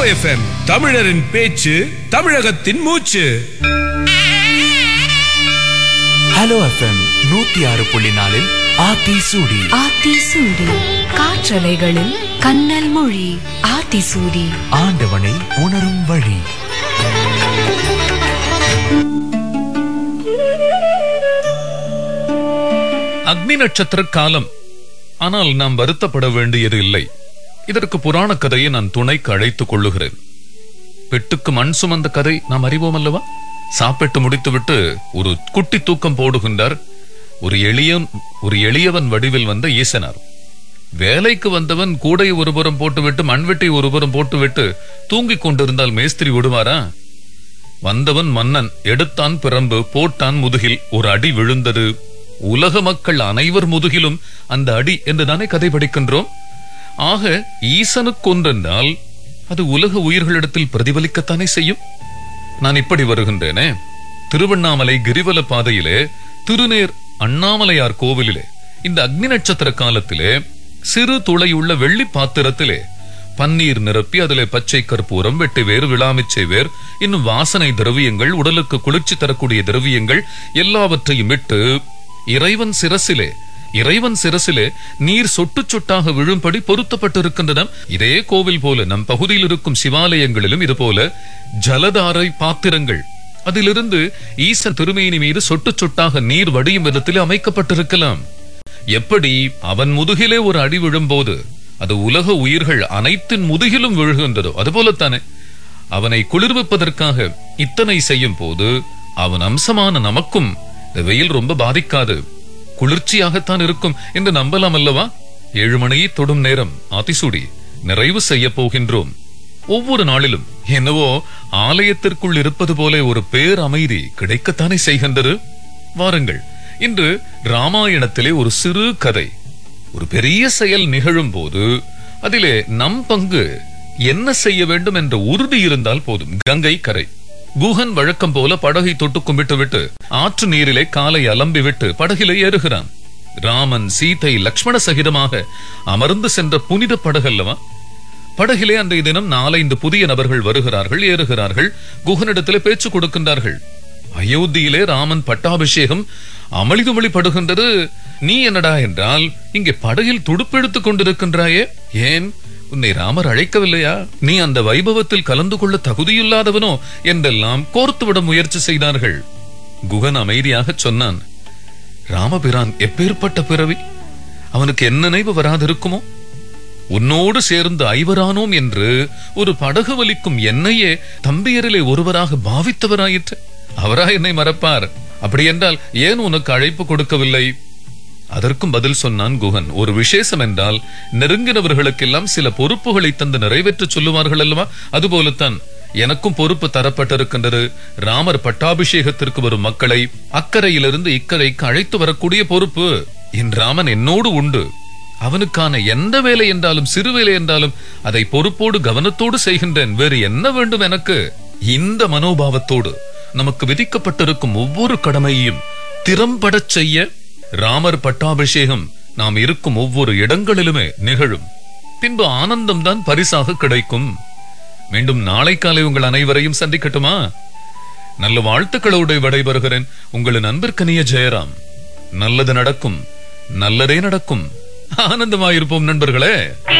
FM தமிழரின் பேச்சு தமிழகத்தின் மூச்சு ஹலோ எஃப்எம் நூத்தி ஆறு புள்ளி நாலில் ஆத்தி சூடி ஆத்தி சூடி காற்றலைகளில் கண்ணல் மொழி ஆத்தி சூடி ஆண்டவனை உணரும் வழி அக்னி நட்சத்திர காலம் ஆனால் நாம் வருத்தப்பட வேண்டியது இல்லை இதற்கு புராண கதையை நான் துணைக்கு அழைத்துக் கொள்ளுகிறேன் பெட்டுக்கு மண் சுமந்த கதை நாம் அறிவோம் அல்லவா சாப்பிட்டு முடித்துவிட்டு ஒரு குட்டி தூக்கம் போடுகின்றார் ஒரு எளியன் ஒரு எளியவன் வடிவில் வந்த ஈசனார் வேலைக்கு வந்தவன் கூடை ஒருபுறம் போட்டுவிட்டு மண்வெட்டி ஒருபுறம் போட்டுவிட்டு தூங்கிக் கொண்டிருந்தால் மேஸ்திரி விடுவாரா வந்தவன் மன்னன் எடுத்தான் பிரம்பு போட்டான் முதுகில் ஒரு அடி விழுந்தது உலக மக்கள் அனைவர் முதுகிலும் அந்த அடி என்றுதானே கதை படிக்கின்றோம் ஆக ஈசனுக்கு ஒன்றென்றால் அது உலக உயிர்களிடத்தில் பிரதிபலிக்கத்தானே செய்யும் நான் இப்படி வருகின்றேனே திருவண்ணாமலை கிரிவல பாதையிலே திருநேர் அண்ணாமலையார் கோவிலிலே இந்த அக்னி நட்சத்திர காலத்திலே சிறு துளையுள்ள வெள்ளி பாத்திரத்திலே பன்னீர் நிரப்பி அதிலே பச்சை கற்பூரம் வெட்டி வேர் விளாமிச்சை வேர் இன்னும் வாசனை திரவியங்கள் உடலுக்கு குளிர்ச்சி தரக்கூடிய திரவியங்கள் எல்லாவற்றையும் இட்டு இறைவன் சிரசிலே இறைவன் சிரசிலே நீர் சொட்டு சொட்டாக விழும்படி பொருத்தப்பட்டிருக்கின்றன இதே கோவில் போல நம் பகுதியில் இருக்கும் சிவாலயங்களிலும் இது போல ஜலதாரை பாத்திரங்கள் அதிலிருந்து ஈசன் திருமேனி மீது சொட்டு சொட்டாக நீர் வடியும் விதத்தில் அமைக்கப்பட்டிருக்கலாம் எப்படி அவன் முதுகிலே ஒரு அடி விழும்போது அது உலக உயிர்கள் அனைத்தின் முதுகிலும் விழுகின்றதோ அதுபோலத்தானே அவனை குளிர்விப்பதற்காக இத்தனை செய்யும் போது அவன் அம்சமான நமக்கும் இந்த வெயில் ரொம்ப பாதிக்காது குளிர்ச்சியாகத்தான் இருக்கும் என்று நம்பலாம் அல்லவா ஏழு மணியை தொடும் நேரம் ஆதிசூடி நிறைவு செய்ய போகின்றோம் ஒவ்வொரு நாளிலும் என்னவோ ஆலயத்திற்குள் இருப்பது போல ஒரு பேர் அமைதி கிடைக்கத்தானே செய்கின்றது வாருங்கள் இன்று ராமாயணத்திலே ஒரு சிறு கதை ஒரு பெரிய செயல் நிகழும் போது அதிலே நம் பங்கு என்ன செய்ய வேண்டும் என்ற உறுதி இருந்தால் போதும் கங்கை கரை குஹன் வழக்கம் போல படகை தொட்டு கும்பிட்டு விட்டு ஆற்று நீரிலே காலை அலம்பி விட்டு படகிலே ஏறுகிறான் ராமன் சீதை லக்ஷ்மண சகிதமாக அமர்ந்து சென்ற புனித படகல்லவா படகிலே அன்றைய தினம் நாலைந்து புதிய நபர்கள் வருகிறார்கள் ஏறுகிறார்கள் குஹனிடத்திலே பேச்சு கொடுக்கின்றார்கள் அயோத்தியிலே ராமன் பட்டாபிஷேகம் அமளிதுமளி படுகின்றது நீ என்னடா என்றால் இங்கே படகில் துடுப்பெடுத்துக் கொண்டிருக்கின்றாயே ஏன் உன்னை ராமர் அழைக்கவில்லையா நீ அந்த வைபவத்தில் கலந்து கொள்ள தகுதியில்லாதவனோ என்றெல்லாம் கோர்த்துவிட முயற்சி செய்தார்கள் குகன் அமைதியாக சொன்னான் ராமபிரான் எப்பேற்பட்ட பிறவி அவனுக்கு என்ன நினைவு வராதிருக்குமோ உன்னோடு சேர்ந்து ஐவரானோம் என்று ஒரு படகு வலிக்கும் என்னையே தம்பியரிலே ஒருவராக பாவித்தவராயிற்று அவரா என்னை மறப்பார் அப்படி என்றால் ஏன் உனக்கு அழைப்பு கொடுக்கவில்லை அதற்கும் பதில் சொன்னான் குகன் ஒரு விசேஷம் என்றால் நெருங்கினவர்களுக்கெல்லாம் சில பொறுப்புகளை தந்து நிறைவேற்ற சொல்லுவார்கள் அல்லவா அதுபோலத்தான் எனக்கும் பொறுப்பு தரப்பட்டிருக்கின்றது ராமர் பட்டாபிஷேகத்திற்கு வரும் மக்களை அக்கறையிலிருந்து இக்கரைக்கு அழைத்து வரக்கூடிய பொறுப்பு என் ராமன் என்னோடு உண்டு அவனுக்கான எந்த வேலை என்றாலும் சிறு வேலை என்றாலும் அதை பொறுப்போடு கவனத்தோடு செய்கின்றேன் வேறு என்ன வேண்டும் எனக்கு இந்த மனோபாவத்தோடு நமக்கு விதிக்கப்பட்டிருக்கும் ஒவ்வொரு கடமையையும் திறம்படச் செய்ய ராமர் பட்டாபிஷேகம் நாம் இருக்கும் ஒவ்வொரு இடங்களிலுமே நிகழும் பின்பு ஆனந்தம் தான் பரிசாக கிடைக்கும் மீண்டும் நாளை காலை உங்கள் அனைவரையும் சந்திக்கட்டுமா நல்ல வாழ்த்துக்களோடு விடைபெறுகிறேன் உங்களின் அன்பிற்கனிய ஜெயராம் நல்லது நடக்கும் நல்லதே நடக்கும் ஆனந்தமாயிருப்போம் நண்பர்களே